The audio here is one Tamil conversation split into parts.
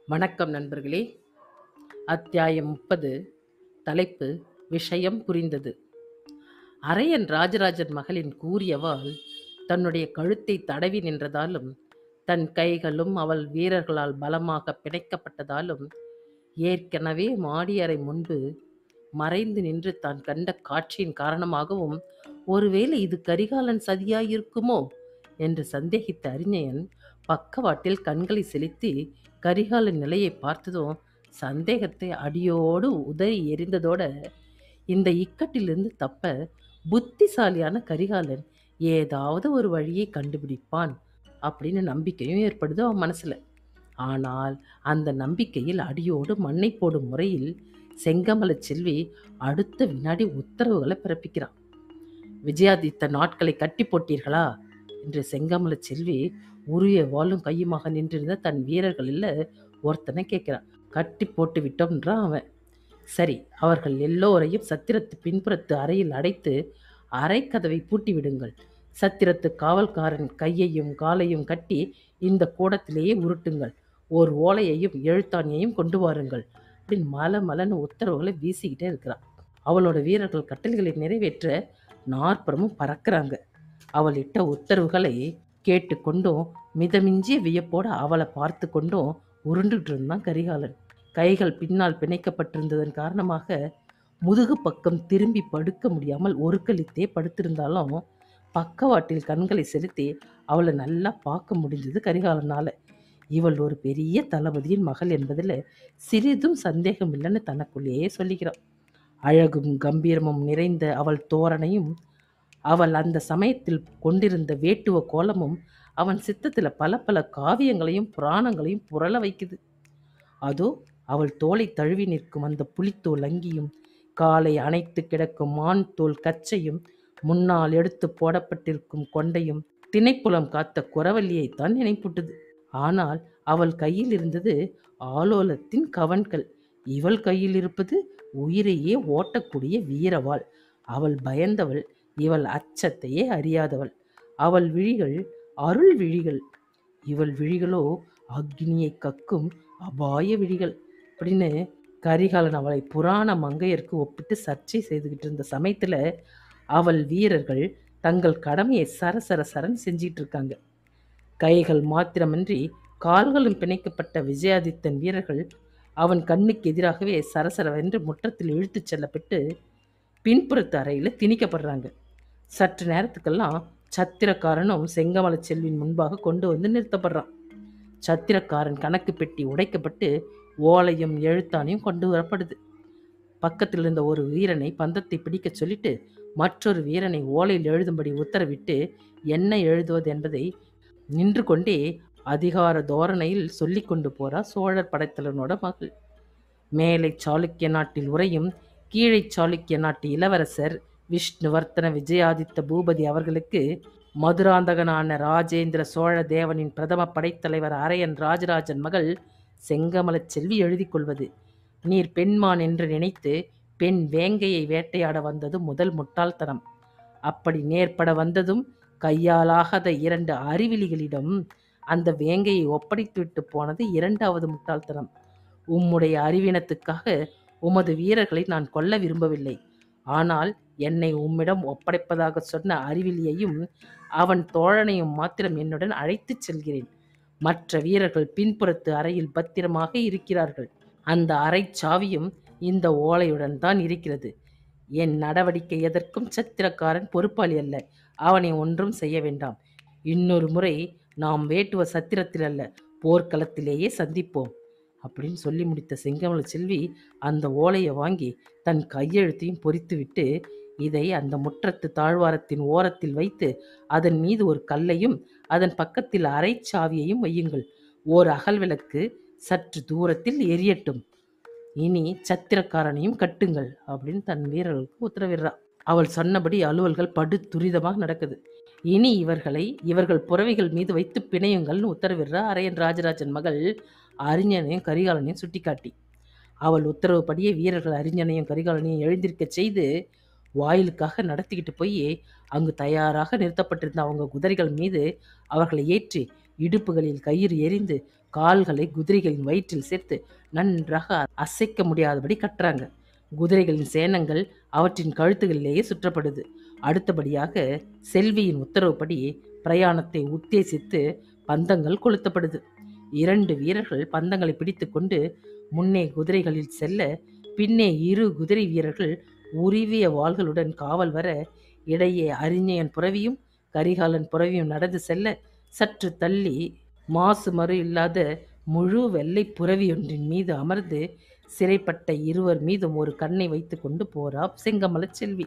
வணக்கம் நண்பர்களே அத்தியாயம் முப்பது தலைப்பு விஷயம் புரிந்தது அரையன் ராஜராஜன் மகளின் கூறியவாள் தன்னுடைய கழுத்தை தடவி நின்றதாலும் தன் கைகளும் அவள் வீரர்களால் பலமாக பிணைக்கப்பட்டதாலும் ஏற்கனவே மாடியறை முன்பு மறைந்து நின்று தான் கண்ட காட்சியின் காரணமாகவும் ஒருவேளை இது கரிகாலன் சதியாயிருக்குமோ என்று சந்தேகித்த அறிஞன் பக்கவாட்டில் கண்களை செலுத்தி கரிகாலன் நிலையை பார்த்ததும் சந்தேகத்தை அடியோடு உதறி எறிந்ததோட இந்த இக்கட்டிலிருந்து தப்ப புத்திசாலியான கரிகாலன் ஏதாவது ஒரு வழியை கண்டுபிடிப்பான் அப்படின்னு நம்பிக்கையும் ஏற்படுது அவன் மனசுல ஆனால் அந்த நம்பிக்கையில் அடியோடு மண்ணை போடும் முறையில் செங்கமல செல்வி அடுத்த வினாடி உத்தரவுகளை பிறப்பிக்கிறான் விஜயாதித்த நாட்களை கட்டி போட்டீர்களா என்று செங்கமல செல்வி உரிய வாளும் கையுமாக நின்றிருந்த தன் வீரர்களில் ஒருத்தனை கேட்கிறான் கட்டி போட்டு விட்டோம்ன்றான் அவன் சரி அவர்கள் எல்லோரையும் சத்திரத்து பின்புறத்து அறையில் அடைத்து அறைக்கதவை பூட்டி விடுங்கள் சத்திரத்து காவல்காரன் கையையும் காலையும் கட்டி இந்த கூடத்திலேயே உருட்டுங்கள் ஓர் ஓலையையும் எழுத்தாணியையும் கொண்டு வாருங்கள் அப்படின்னு மல மலன்னு உத்தரவுகளை வீசிக்கிட்டே இருக்கிறான் அவளோட வீரர்கள் கட்டளைகளை நிறைவேற்ற நாற்புறமும் பறக்கிறாங்க அவள் இட்ட உத்தரவுகளை கேட்டுக்கொண்டும் மிதமிஞ்சிய வியப்போட அவளை பார்த்து கொண்டும் உருண்டுட்டு இருந்தான் கரிகாலன் கைகள் பின்னால் பிணைக்கப்பட்டிருந்ததன் காரணமாக முதுகு பக்கம் திரும்பி படுக்க முடியாமல் ஒருக்களித்தே படுத்திருந்தாலும் பக்கவாட்டில் கண்களை செலுத்தி அவளை நல்லா பார்க்க முடிஞ்சது கரிகாலனால இவள் ஒரு பெரிய தளபதியின் மகள் என்பதில் சிறிதும் சந்தேகம் இல்லைன்னு தனக்குள்ளேயே சொல்லிக்கிறான் அழகும் கம்பீரமும் நிறைந்த அவள் தோரணையும் அவள் அந்த சமயத்தில் கொண்டிருந்த வேட்டுவ கோலமும் அவன் சித்தத்தில் பல பல காவியங்களையும் புராணங்களையும் புரள வைக்குது அதோ அவள் தோலை தழுவி நிற்கும் அந்த புலித்தோல் அங்கியும் காலை அணைத்து கிடக்கும் மான் தோல் கச்சையும் முன்னால் எடுத்து போடப்பட்டிருக்கும் கொண்டையும் திணைப்புலம் காத்த குறவல்லியைத்தான் நினைப்பூட்டுது ஆனால் அவள் கையில் இருந்தது ஆலோலத்தின் கவன்கள் இவள் கையில் இருப்பது உயிரையே ஓட்டக்கூடிய வீரவாள் அவள் பயந்தவள் இவள் அச்சத்தையே அறியாதவள் அவள் விழிகள் அருள் விழிகள் இவள் விழிகளோ அக்னியை கக்கும் அபாய விழிகள் அப்படின்னு கரிகாலன் அவளை புராண மங்கையருக்கு ஒப்பிட்டு சர்ச்சை செய்துகிட்டு இருந்த சமயத்தில் அவள் வீரர்கள் தங்கள் கடமையை சரசர சரன் செஞ்சிட்டு இருக்காங்க கைகள் மாத்திரமின்றி கால்களும் பிணைக்கப்பட்ட விஜயாதித்தன் வீரர்கள் அவன் கண்ணுக்கு எதிராகவே சரசரவென்று முற்றத்தில் இழுத்துச் செல்லப்பட்டு பின்புறத்து அறையில் திணிக்கப்படுறாங்க சற்று நேரத்துக்கெல்லாம் சத்திரக்காரனும் செங்கமல செல்வின் முன்பாக கொண்டு வந்து நிறுத்தப்படுறான் சத்திரக்காரன் கணக்கு பெட்டி உடைக்கப்பட்டு ஓலையும் எழுத்தானையும் கொண்டு வரப்படுது பக்கத்தில் இருந்த ஒரு வீரனை பந்தத்தை பிடிக்க சொல்லிட்டு மற்றொரு வீரனை ஓலையில் எழுதும்படி உத்தரவிட்டு என்ன எழுதுவது என்பதை நின்று கொண்டே அதிகார தோரணையில் சொல்லி கொண்டு போறா சோழர் படைத்தலனோட மகள் மேலை சாளுக்கிய நாட்டில் உரையும் கீழே சாளுக்கிய நாட்டு இளவரசர் விஷ்ணுவர்த்தன விஜயாதித்த பூபதி அவர்களுக்கு மதுராந்தகனான ராஜேந்திர சோழ தேவனின் பிரதம படைத்தலைவர் அரையன் ராஜராஜன் மகள் செங்கமலச் செல்வி எழுதி கொள்வது நீர் பெண்மான் என்று நினைத்து பெண் வேங்கையை வேட்டையாட வந்தது முதல் முட்டாள்தனம் அப்படி நேர்பட வந்ததும் கையாலாகாத இரண்டு அறிவிலிகளிடம் அந்த வேங்கையை ஒப்படைத்துவிட்டு போனது இரண்டாவது முட்டாள்தனம் உம்முடைய அறிவினத்துக்காக உமது வீரர்களை நான் கொல்ல விரும்பவில்லை ஆனால் என்னை உம்மிடம் ஒப்படைப்பதாக சொன்ன அறிவிலியையும் அவன் தோழனையும் மாத்திரம் என்னுடன் அழைத்துச் செல்கிறேன் மற்ற வீரர்கள் பின்புறத்து அறையில் பத்திரமாக இருக்கிறார்கள் அந்த அறை சாவியும் இந்த ஓலையுடன் தான் இருக்கிறது என் நடவடிக்கை எதற்கும் சத்திரக்காரன் பொறுப்பாளி அல்ல அவனை ஒன்றும் செய்ய வேண்டாம் இன்னொரு முறை நாம் வேட்டுவ சத்திரத்தில் அல்ல போர்க்களத்திலேயே சந்திப்போம் அப்படின்னு சொல்லி முடித்த செங்கமல செல்வி அந்த ஓலையை வாங்கி தன் கையெழுத்தையும் பொறித்துவிட்டு இதை அந்த முற்றத்து தாழ்வாரத்தின் ஓரத்தில் வைத்து அதன் மீது ஒரு கல்லையும் அதன் பக்கத்தில் அரை சாவியையும் வையுங்கள் ஓர் அகல் விளக்கு சற்று தூரத்தில் எரியட்டும் இனி சத்திரக்காரனையும் கட்டுங்கள் அப்படின்னு தன் வீரர்களுக்கு உத்தரவிடுறா அவள் சொன்னபடி அலுவல்கள் படு துரிதமாக நடக்குது இனி இவர்களை இவர்கள் புறவைகள் மீது வைத்து பிணையுங்கள்னு உத்தரவிடுறா அரையன் ராஜராஜன் மகள் அறிஞனையும் கரிகாலனையும் சுட்டிக்காட்டி அவள் உத்தரவுப்படியே வீரர்கள் அறிஞனையும் கரிகாலனையும் எழுந்திருக்க செய்து வாயிலுக்காக நடத்திக்கிட்டு போய் அங்கு தயாராக நிறுத்தப்பட்டிருந்த அவங்க குதிரைகள் மீது அவர்களை ஏற்றி இடுப்புகளில் கயிறு எறிந்து கால்களை குதிரைகளின் வயிற்றில் சேர்த்து நன்றாக அசைக்க முடியாதபடி கட்டுறாங்க குதிரைகளின் சேனங்கள் அவற்றின் கழுத்துகளிலேயே சுற்றப்படுது அடுத்தபடியாக செல்வியின் உத்தரவுப்படி பிரயாணத்தை உத்தேசித்து பந்தங்கள் கொளுத்தப்படுது இரண்டு வீரர்கள் பந்தங்களை பிடித்துக்கொண்டு முன்னே குதிரைகளில் செல்ல பின்னே இரு குதிரை வீரர்கள் உருவிய வாள்களுடன் காவல் வர இடையே அறிஞயன் புறவியும் கரிகாலன் புறவியும் நடந்து செல்ல சற்று தள்ளி மாசு மறு இல்லாத முழு வெள்ளை புறவியொன்றின் மீது அமர்ந்து சிறைப்பட்ட இருவர் மீதும் ஒரு கண்ணை வைத்து கொண்டு போறா செங்கமலச் செல்வி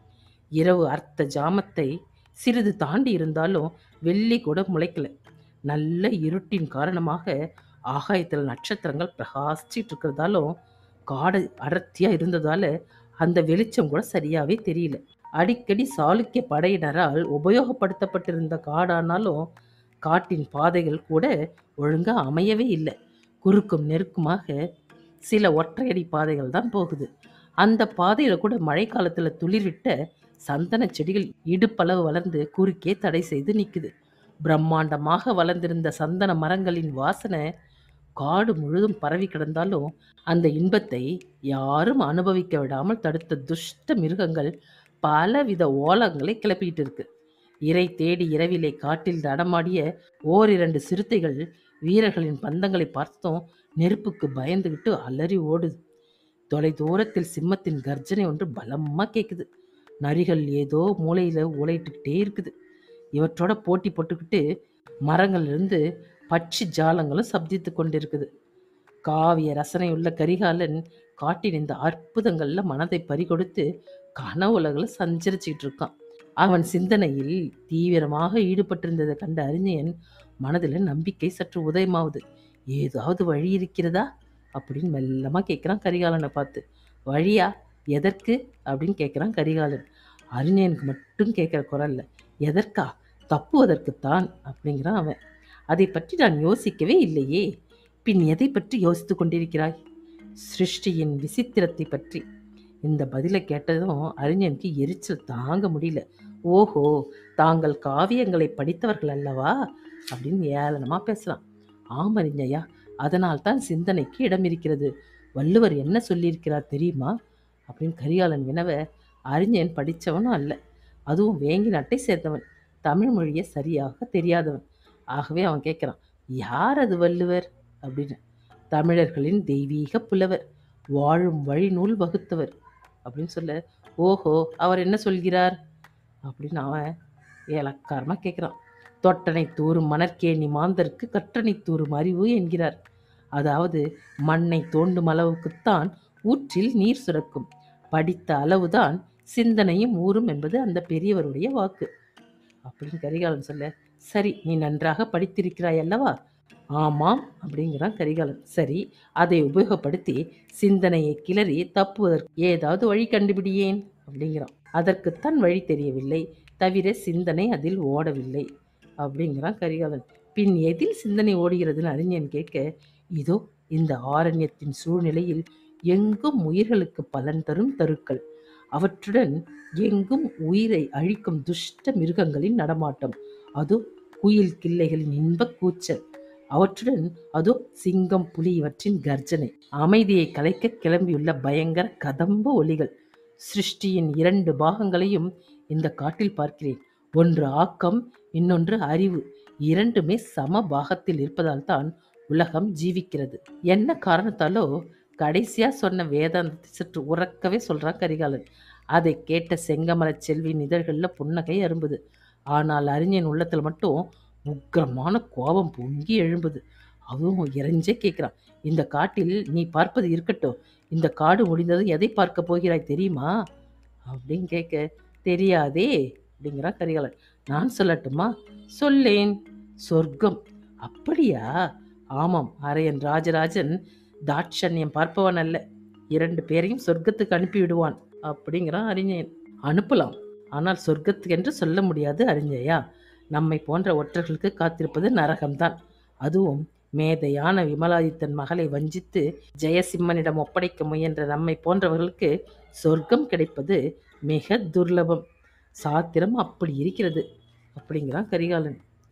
இரவு அர்த்த ஜாமத்தை சிறிது தாண்டி இருந்தாலும் வெள்ளி கூட முளைக்கல நல்ல இருட்டின் காரணமாக ஆகாயத்தில் நட்சத்திரங்கள் பிரகாசிச்சிட்டு இருக்கிறதாலும் காடு அடர்த்தியா இருந்ததால அந்த வெளிச்சம் கூட சரியாவே தெரியல அடிக்கடி சாளுக்கிய படையினரால் உபயோகப்படுத்தப்பட்டிருந்த காடானாலும் காட்டின் பாதைகள் கூட ஒழுங்கா அமையவே இல்லை குறுக்கும் நெருக்குமாக சில ஒற்றையடி பாதைகள் தான் போகுது அந்த பாதையில கூட மழைக்காலத்துல துளிர்விட்ட சந்தன செடிகள் இடுப்பளவு வளர்ந்து குறுக்கே தடை செய்து நிக்குது பிரம்மாண்டமாக வளர்ந்திருந்த சந்தன மரங்களின் வாசனை காடு முழுதும் பரவி கிடந்தாலும் அந்த இன்பத்தை யாரும் அனுபவிக்க விடாமல் தடுத்த துஷ்ட மிருகங்கள் பலவித ஓலங்களை கிளப்பிட்டு இருக்கு இறை தேடி இரவிலே காட்டில் நடமாடிய ஓரிரண்டு சிறுத்தைகள் வீரர்களின் பந்தங்களை பார்த்ததும் நெருப்புக்கு பயந்துகிட்டு அலறி ஓடுது தொலை தூரத்தில் சிம்மத்தின் கர்ஜனை ஒன்று பலமா கேக்குது நரிகள் ஏதோ மூலையில ஊளையிட்டுக்கிட்டே இருக்குது இவற்றோட போட்டி போட்டுக்கிட்டு மரங்கள்ல இருந்து பட்சி ஜாலங்களும் சப்தித்து கொண்டிருக்குது காவிய ரசனையுள்ள கரிகாலன் காட்டின் இந்த அற்புதங்கள்ல மனதை பறிகொடுத்து கனவுலகில் சஞ்சரிச்சுக்கிட்டு இருக்கான் அவன் சிந்தனையில் தீவிரமாக ஈடுபட்டிருந்ததை கண்ட அறிஞன் மனதில் நம்பிக்கை சற்று உதயமாவுது ஏதாவது வழி இருக்கிறதா அப்படின்னு மெல்லமா கேட்குறான் கரிகாலனை பார்த்து வழியா எதற்கு அப்படின்னு கேட்குறான் கரிகாலன் அறிஞனுக்கு மட்டும் கேட்குற குரல்ல எதற்கா தப்புவதற்குத்தான் அப்படிங்கிறான் அவன் அதை பற்றி நான் யோசிக்கவே இல்லையே பின் எதை பற்றி யோசித்துக் கொண்டிருக்கிறாய் சிருஷ்டியின் விசித்திரத்தை பற்றி இந்த பதிலை கேட்டதும் அறிஞனுக்கு எரிச்சல் தாங்க முடியல ஓஹோ தாங்கள் காவியங்களை படித்தவர்கள் அல்லவா அப்படின்னு ஏளனமா பேசலாம் ஆம் அறிஞயா அதனால் தான் சிந்தனைக்கு இடம் இருக்கிறது வள்ளுவர் என்ன சொல்லியிருக்கிறார் தெரியுமா அப்படின்னு கரிகாலன் வினவ அறிஞன் படித்தவனும் அல்ல அதுவும் வேங்கி நாட்டை சேர்ந்தவன் தமிழ் மொழியை சரியாக தெரியாதவன் ஆகவே அவன் கேட்குறான் யார் அது வள்ளுவர் அப்படின்னு தமிழர்களின் தெய்வீக புலவர் வாழும் வழி நூல் வகுத்தவர் அப்படின்னு சொல்ல ஓஹோ அவர் என்ன சொல்கிறார் அப்படின்னு அவன் ஏலக்காரமாக கேட்குறான் தொட்டனை தூறும் மணற்கேணி மாந்தருக்கு கற்றனை தூறும் அறிவு என்கிறார் அதாவது மண்ணை தோண்டும் அளவுக்குத்தான் ஊற்றில் நீர் சுரக்கும் படித்த அளவுதான் சிந்தனையும் ஊறும் என்பது அந்த பெரியவருடைய வாக்கு அப்படின்னு கரிகாலன் சொல்ல சரி நீ நன்றாக படித்திருக்கிறாய் அல்லவா ஆமாம் அப்படிங்கிறான் கரிகாலன் சரி அதை உபயோகப்படுத்தி சிந்தனையை கிளறி தப்புவதற்கு ஏதாவது வழி கண்டுபிடியேன் அப்படிங்கிறான் அதற்குத்தான் வழி தெரியவில்லை தவிர சிந்தனை அதில் ஓடவில்லை அப்படிங்கிறான் கரிகாலன் பின் எதில் சிந்தனை ஓடுகிறதுன்னு அறிஞன் கேட்க இதோ இந்த ஆரண்யத்தின் சூழ்நிலையில் எங்கும் உயிர்களுக்கு பலன் தரும் தருக்கள் அவற்றுடன் எங்கும் உயிரை அழிக்கும் துஷ்ட மிருகங்களின் நடமாட்டம் அதோ குயில் கிள்ளைகளின் இன்பக் கூச்சல் அவற்றுடன் அதோ சிங்கம் புலி இவற்றின் கர்ஜனை அமைதியை கலைக்க கிளம்பியுள்ள பயங்கர கதம்ப ஒலிகள் சிருஷ்டியின் இரண்டு பாகங்களையும் இந்த காட்டில் பார்க்கிறேன் ஒன்று ஆக்கம் இன்னொன்று அறிவு இரண்டுமே சம பாகத்தில் இருப்பதால் தான் உலகம் ஜீவிக்கிறது என்ன காரணத்தாலோ கடைசியா சொன்ன வேதாந்தத்தை சற்று உறக்கவே சொல்றான் கரிகாலன் அதை கேட்ட செங்கமலச் செல்வியின் இதழ்களில் புன்னகை அரும்புது ஆனால் அறிஞன் உள்ளத்தில் மட்டும் உக்கிரமான கோபம் பொங்கி எழும்புது அதுவும் இறைஞ்சே கேட்குறான் இந்த காட்டில் நீ பார்ப்பது இருக்கட்டும் இந்த காடு முடிந்ததும் எதை பார்க்க போகிறாய் தெரியுமா அப்படின்னு கேட்க தெரியாதே அப்படிங்கிறான் கரிகாலன் நான் சொல்லட்டுமா சொல்லேன் சொர்க்கம் அப்படியா ஆமாம் அரையன் ராஜராஜன் தாட்சண்யம் பார்ப்பவன் அல்ல இரண்டு பேரையும் சொர்க்கத்துக்கு அனுப்பி விடுவான் அப்படிங்கிறான் அறிஞன் அனுப்பலாம் ஆனால் சொர்க்கத்துக்கு என்று சொல்ல முடியாது அறிஞயா நம்மை போன்ற ஒற்றர்களுக்கு காத்திருப்பது நரகம்தான் அதுவும் மேதையான விமலாதித்தன் மகளை வஞ்சித்து ஜெயசிம்மனிடம் ஒப்படைக்க முயன்ற நம்மை போன்றவர்களுக்கு சொர்க்கம் கிடைப்பது மிக துர்லபம் சாத்திரம் அப்படி இருக்கிறது அப்படிங்கிறான் கரிகாலன்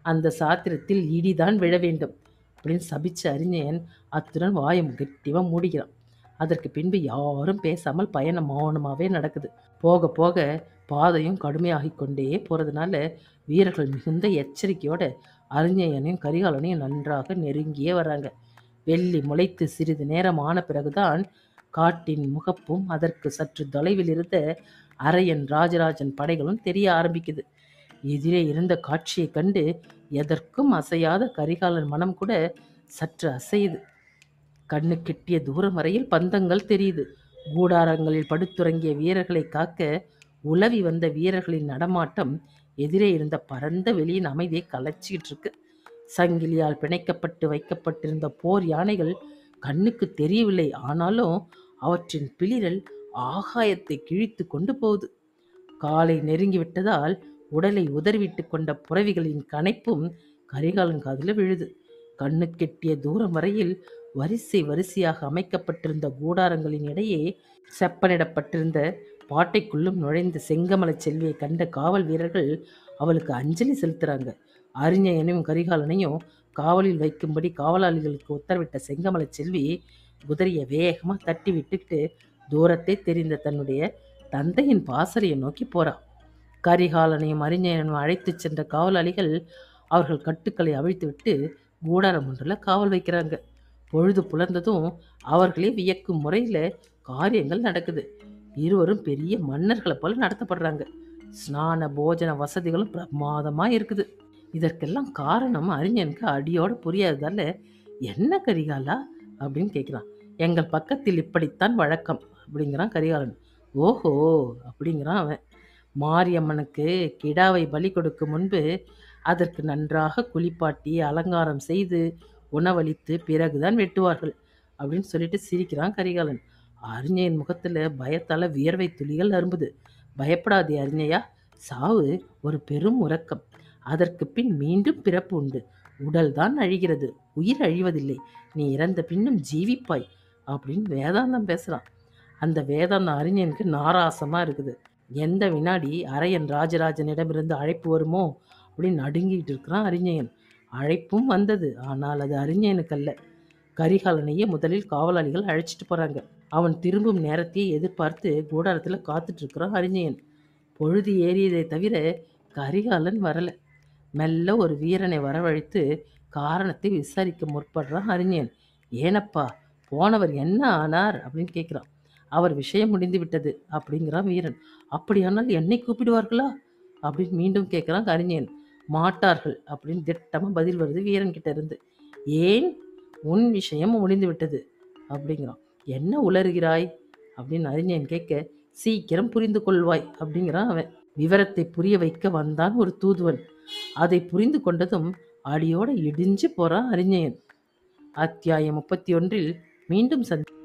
அந்த சாத்திரத்தில் இடிதான் விழ வேண்டும் அப்படின்னு சபிச்ச அறிஞன் அத்துடன் வாயை கெட்டிவா மூடிக்கிறான் அதற்கு பின்பு யாரும் பேசாமல் பயணம் மௌனமாகவே நடக்குது போக போக பாதையும் கடுமையாகிக் கொண்டே போகிறதுனால வீரர்கள் மிகுந்த எச்சரிக்கையோட அறிஞனையும் கரிகாலனையும் நன்றாக நெருங்கியே வராங்க வெள்ளி முளைத்து சிறிது நேரம் ஆன பிறகுதான் காட்டின் முகப்பும் அதற்கு சற்று தொலைவில் இருந்த அரையன் ராஜராஜன் படைகளும் தெரிய ஆரம்பிக்குது எதிரே இருந்த காட்சியைக் கண்டு எதற்கும் அசையாத கரிகாலன் மனம் கூட சற்று அசையுது கண்ணு கிட்டிய தூரம் வரையில் பந்தங்கள் தெரியுது கூடாரங்களில் படுத்துறங்கிய வீரர்களை காக்க உலவி வந்த வீரர்களின் நடமாட்டம் எதிரே இருந்த பரந்த வெளியின் அமைதியை கலைச்சிக்கிட்டு இருக்கு சங்கிலியால் பிணைக்கப்பட்டு வைக்கப்பட்டிருந்த போர் யானைகள் கண்ணுக்கு தெரியவில்லை ஆனாலும் அவற்றின் பிளிரல் ஆகாயத்தை கிழித்து கொண்டு போகுது காலை நெருங்கி விட்டதால் உடலை உதறிவிட்டு கொண்ட புறவிகளின் கனைப்பும் கரிகாலன் காதில் விழுது கண்ணு கெட்டிய தூரம் வரையில் வரிசை வரிசையாக அமைக்கப்பட்டிருந்த கூடாரங்களின் இடையே செப்பனிடப்பட்டிருந்த பாட்டைக்குள்ளும் நுழைந்த செங்கமலச் செல்வியை கண்ட காவல் வீரர்கள் அவளுக்கு அஞ்சலி செலுத்துறாங்க அறிஞனையும் கரிகாலனையும் காவலில் வைக்கும்படி காவலாளிகளுக்கு உத்தரவிட்ட செங்கமலச் செல்வி குதிரையை வேகமாக தட்டி விட்டுக்கிட்டு தூரத்தை தெரிந்த தன்னுடைய தந்தையின் பாசறையை நோக்கி போறா கரிகாலனையும் அறிஞனையும் அழைத்துச் சென்ற காவலாளிகள் அவர்கள் கட்டுக்களை அவிழ்த்துவிட்டு கூடாரம் ஒன்றில் காவல் வைக்கிறாங்க பொழுது புலர்ந்ததும் அவர்களே வியக்கும் முறையில் காரியங்கள் நடக்குது இருவரும் பெரிய மன்னர்களை போல நடத்தப்படுறாங்க ஸ்நான போஜன வசதிகளும் பிரமாதமாக இருக்குது இதற்கெல்லாம் காரணம் அறிஞனுக்கு அடியோட புரியாததால என்ன கரிகாலா அப்படின்னு கேட்குறான் எங்கள் பக்கத்தில் இப்படித்தான் வழக்கம் அப்படிங்கிறான் கரிகாலன் ஓஹோ அப்படிங்கிறான் அவன் மாரியம்மனுக்கு கிடாவை பலி கொடுக்கும் முன்பு அதற்கு நன்றாக குளிப்பாட்டி அலங்காரம் செய்து உணவளித்து பிறகுதான் வெட்டுவார்கள் அப்படின்னு சொல்லிட்டு சிரிக்கிறான் கரிகாலன் அறிஞையின் முகத்தில் பயத்தால் வியர்வை துளிகள் அரும்புது பயப்படாதே அறிஞையா சாவு ஒரு பெரும் உறக்கம் அதற்கு பின் மீண்டும் பிறப்பு உண்டு உடல்தான் அழிகிறது உயிர் அழிவதில்லை நீ இறந்த பின்னும் ஜீவிப்பாய் அப்படின்னு வேதாந்தம் பேசுகிறான் அந்த வேதாந்தம் அறிஞனுக்கு நாராசமாக இருக்குது எந்த வினாடி அரையன் ராஜராஜனிடமிருந்து அழைப்பு வருமோ அப்படின்னு நடுங்கிட்டு இருக்கிறான் அறிஞயன் அழைப்பும் வந்தது ஆனால் அது அறிஞனுக்கல்ல கரிகாலனையே முதலில் காவலாளிகள் அழைச்சிட்டு போகிறாங்க அவன் திரும்பும் நேரத்தையே எதிர்பார்த்து கூடாரத்தில் காத்துட்டு இருக்கிறான் அறிஞயன் பொழுது ஏறியதை தவிர கரிகாலன் வரலை மெல்ல ஒரு வீரனை வரவழைத்து காரணத்தை விசாரிக்க முற்படுறான் அறிஞன் ஏனப்பா போனவர் என்ன ஆனார் அப்படின்னு கேட்குறான் அவர் விஷயம் முடிந்து விட்டது அப்படிங்கிறான் வீரன் அப்படியானால் என்னை கூப்பிடுவார்களா அப்படின்னு மீண்டும் கேட்குறான் அறிஞன் மாட்டார்கள் அப்படின்னு திட்டமாக பதில் வருது வீரன் கிட்ட இருந்து ஏன் உன் விஷயம் முடிந்து விட்டது அப்படிங்கிறான் என்ன உளறுகிறாய் அப்படின்னு அறிஞன் கேட்க சீக்கிரம் புரிந்து கொள்வாய் அப்படிங்கிறான் அவன் விவரத்தை புரிய வைக்க வந்தான் ஒரு தூதுவன் அதை புரிந்து கொண்டதும் அடியோட இடிஞ்சு போறான் அறிஞயன் அத்தியாயம் முப்பத்தி ஒன்றில் மீண்டும் சந்தி